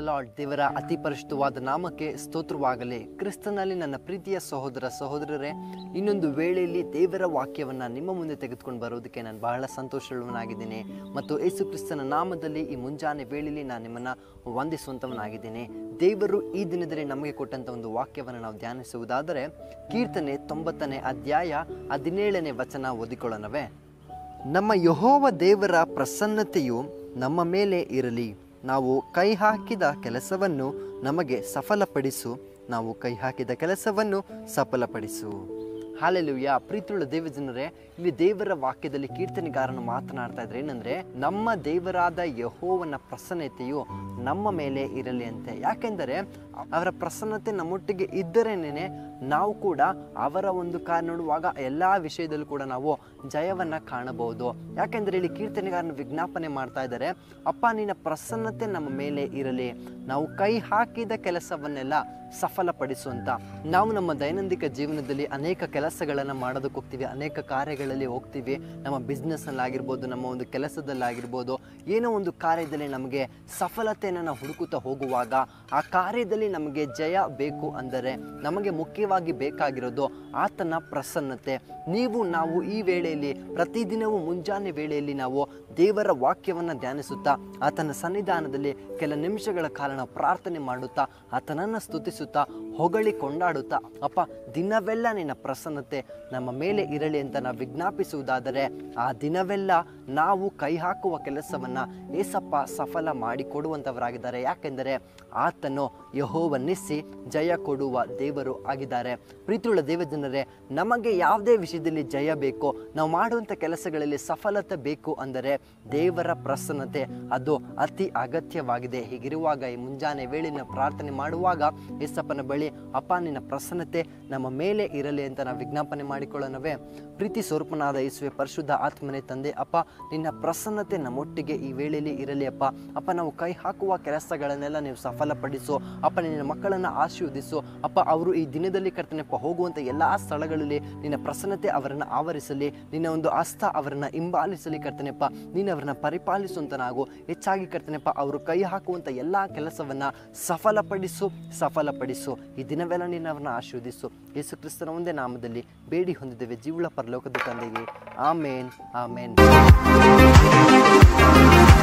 lord ದೇವರ ಅತಿ ಪರಿಶುದ್ಧವಾದ ನಾಮಕ್ಕೆ ಸ್ತೋತ್ರವಾಗಲಿ ಕ್ರಿಸ್ತನಲ್ಲಿ ನನ್ನ ಪ್ರೀತಿಯ ಸಹೋದರ ಸಹೋದರರೇ ಇನ್ನೊಂದು ವೇಳೆಯಲ್ಲಿ ದೇವರ ವಾಕ್ಯವನ್ನು ನಿಮ್ಮ ಮುಂದೆ ತೆಗೆದುಕೊಂಡು ಬರೋದಕ್ಕೆ ನಾನು ಬಹಳ ಸಂತೋಷವನಾಗಿದ್ದೀನಿ ಮತ್ತು ಯೇಸು ಕ್ರಿಸ್ತನ ನಾಮದಲ್ಲಿ ಈ ಮುಂಜಾನೆ ವೇಳೆಯಲ್ಲಿ ನಾನು ನಿಮ್ಮನ್ನು ವಂದಿಸುವಂಥವನಾಗಿದ್ದೀನಿ ದೇವರು ಈ ದಿನದಲ್ಲಿ ನಮಗೆ ಕೊಟ್ಟಂಥ ಒಂದು ವಾಕ್ಯವನ್ನು ನಾವು ಧ್ಯಾನಿಸುವುದಾದರೆ ಕೀರ್ತನೆ ತೊಂಬತ್ತನೇ ಅಧ್ಯಾಯ ಹದಿನೇಳನೇ ವಚನ ಓದಿಕೊಳ್ಳೋಣವೇ ನಮ್ಮ ಯಹೋವ ದೇವರ ಪ್ರಸನ್ನತೆಯು ನಮ್ಮ ಮೇಲೆ ಇರಲಿ ನಾವು ಕೈ ಹಾಕಿದ ಕೆಲಸವನ್ನು ನಮಗೆ ಸಫಲಪಡಿಸು ನಾವು ಕೈ ಹಾಕಿದ ಕೆಲಸವನ್ನು ಸಫಲಪಡಿಸು ಹಾಲೆಲುಯ್ಯ ಪ್ರೀತಿಯುಳ್ಳ ದೇವಜನರೇ ಇಲ್ಲಿ ದೇವರ ವಾಕ್ಯದಲ್ಲಿ ಕೀರ್ತನೆಗಾರನು ಮಾತನಾಡ್ತಾ ಇದ್ರೆ ಏನಂದ್ರೆ ನಮ್ಮ ದೇವರಾದ ಯಹೋವನ ಪ್ರಸನ್ನತೆಯು ನಮ್ಮ ಮೇಲೆ ಇರಲಿ ಅಂತೆ ಯಾಕೆಂದರೆ ಅವರ ಪ್ರಸನ್ನತೆ ನಮ್ಮೊಟ್ಟಿಗೆ ಇದ್ದರೇನೆ ನಾವು ಕೂಡ ಅವರ ಒಂದು ಕಾರ್ಯ ನೋಡುವಾಗ ಎಲ್ಲ ವಿಷಯದಲ್ಲೂ ಕೂಡ ನಾವು ಜಯವನ್ನು ಕಾಣಬಹುದು ಯಾಕೆಂದರೆ ಇಲ್ಲಿ ಕೀರ್ತನೆಗಾರನ ವಿಜ್ಞಾಪನೆ ಮಾಡ್ತಾ ಇದ್ದಾರೆ ಅಪ್ಪ ನಿನ್ನ ಪ್ರಸನ್ನತೆ ನಮ್ಮ ಮೇಲೆ ಇರಲಿ ನಾವು ಕೈ ಹಾಕಿದ ಕೆಲಸವನ್ನೆಲ್ಲ ಸಫಲಪಡಿಸುವಂತ ನಾವು ನಮ್ಮ ದೈನಂದಿಕ ಜೀವನದಲ್ಲಿ ಅನೇಕ ಕೆಲಸಗಳನ್ನು ಮಾಡೋದಕ್ಕೆ ಹೋಗ್ತೀವಿ ಅನೇಕ ಕಾರ್ಯಗಳಲ್ಲಿ ಹೋಗ್ತೀವಿ ನಮ್ಮ ಬಿಸ್ನೆಸ್ನಲ್ಲಾಗಿರ್ಬೋದು ನಮ್ಮ ಒಂದು ಕೆಲಸದಲ್ಲಾಗಿರ್ಬೋದು ಏನೋ ಒಂದು ಕಾರ್ಯದಲ್ಲಿ ನಮಗೆ ಸಫಲತೆಯನ್ನು ನಾವು ಹುಡುಕುತ್ತಾ ಹೋಗುವಾಗ ಆ ಕಾರ್ಯದಲ್ಲಿ ನಮಗೆ ಜಯ ಬೇಕು ಅಂದರೆ ನಮಗೆ ಮುಖ್ಯವಾಗಿ ಬೇಕಾಗಿರೋದು ಆತನ ಪ್ರಸನ್ನತೆ ನೀವು ನಾವು ಈ ವೇಳೆಯಲ್ಲಿ ಪ್ರತಿದಿನವೂ ಮುಂಜಾನೆ ವೇಳೆಯಲ್ಲಿ ನಾವು ದೇವರ ವಾಕ್ಯವನ್ನು ಧ್ಯಾನಿಸುತ್ತಾ ಆತನ ಸನ್ನಿಧಾನದಲ್ಲಿ ಕೆಲ ನಿಮಿಷಗಳ ಕಾಲ ನಾವು ಪ್ರಾರ್ಥನೆ ಮಾಡುತ್ತಾ ಆತನನ್ನು ಸ್ತುತಿಸುತ್ತಾ ಹೊಗಳಿ ಕೊಂಡಾಡುತ್ತಾ ಅಪ್ಪ ದಿನವೆಲ್ಲ ನಿನ್ನ ಪ್ರಸನ್ನತೆ ನಮ್ಮ ಮೇಲೆ ಇರಲಿ ಅಂತ ನಾವು ವಿಜ್ಞಾಪಿಸುವುದಾದರೆ ಆ ದಿನವೆಲ್ಲ ನಾವು ಕೈ ಹಾಕುವ ಕೆಲಸವನ್ನು ಏಸಪ್ಪ ಸಫಲ ಮಾಡಿ ಕೊಡುವಂಥವರಾಗಿದ್ದಾರೆ ಯಾಕೆಂದರೆ ಆತನು ಯಹೋವನ್ನಿಸಿ ಜಯ ಕೊಡುವ ದೇವರು ಆಗಿದ್ದಾರೆ ಪ್ರೀತಿಯುಳ್ಳ ದೇವಜನರೇ ನಮಗೆ ಯಾವುದೇ ವಿಷಯದಲ್ಲಿ ಜಯ ಬೇಕೋ ನಾವು ಮಾಡುವಂಥ ಕೆಲಸಗಳಲ್ಲಿ ಸಫಲತೆ ಬೇಕು ಅಂದರೆ ದೇವರ ಪ್ರಸನ್ನತೆ ಅದು ಅತಿ ಅಗತ್ಯವಾಗಿದೆ ಹೀಗಿರುವಾಗ ಈ ಮುಂಜಾನೆ ವೇಳೆನ ಪ್ರಾರ್ಥನೆ ಮಾಡುವಾಗ ಏಸಪ್ಪನ ಬಳಿ ಅಪ್ಪ ನಿನ್ನ ಪ್ರಸನ್ನತೆ ನಮ್ಮ ಮೇಲೆ ಇರಲಿ ಅಂತ ನಾವು ವಿಜ್ಞಾಪನೆ ಮಾಡಿಕೊಳ್ಳೋಣವೇ ಪ್ರೀತಿ ಸ್ವರೂಪನಾದ ಯೇಸುವೆ ಪರಿಶುದ್ಧ ಆತ್ಮನೆ ತಂದೆ ಅಪ್ಪ ನಿನ್ನ ಪ್ರಸನ್ನತೆ ನಮ್ಮೊಟ್ಟಿಗೆ ಈ ವೇಳೆಯಲ್ಲಿ ಇರಲಿ ಅಪ್ಪ ಅಪ್ಪ ನಾವು ಕೈ ಹಾಕುವ ಕೆಲಸಗಳನ್ನೆಲ್ಲ ನೀವು ಸಫಲಪಡಿಸು ಅಪ್ಪ ನಿನ್ನ ಮಕ್ಕಳನ್ನು ಆಶೀರ್ವದಿಸು ಅಪ್ಪ ಅವರು ಈ ದಿನದಲ್ಲಿ ಕರ್ತನೆಪ್ಪ ಹೋಗುವಂಥ ಎಲ್ಲ ಸ್ಥಳಗಳಲ್ಲಿ ನಿನ್ನ ಪ್ರಸನ್ನತೆ ಅವರನ್ನು ಆವರಿಸಲಿ ನಿನ್ನ ಒಂದು ಹಸ್ತ ಅವರನ್ನು ಹಿಂಬಾಲಿಸಲಿ ಕರ್ತನೆಪ್ಪ ನೀನು ಅವರನ್ನು ಪರಿಪಾಲಿಸುವಂತನಾಗು ಹೆಚ್ಚಾಗಿ ಕರ್ತನೆಪ್ಪ ಅವರು ಕೈ ಹಾಕುವಂಥ ಎಲ್ಲ ಕೆಲಸವನ್ನು ಸಫಲಪಡಿಸು ಸಫಲಪಡಿಸು ಈ ದಿನವೆಲ್ಲ ನೀನು ಅವರನ್ನು ಆಶೀರ್ವದಿಸು ಯೇಸು ಕ್ರಿಸ್ತನ ಒಂದೇ ನಾಮದಲ್ಲಿ ಬೇಡಿ ಹೊಂದಿದ್ದೇವೆ ಜೀವಳ ಪರಲೋಕದ ತಂದೆಗೆ ಆಮೇನ್ ಆಮೇನ್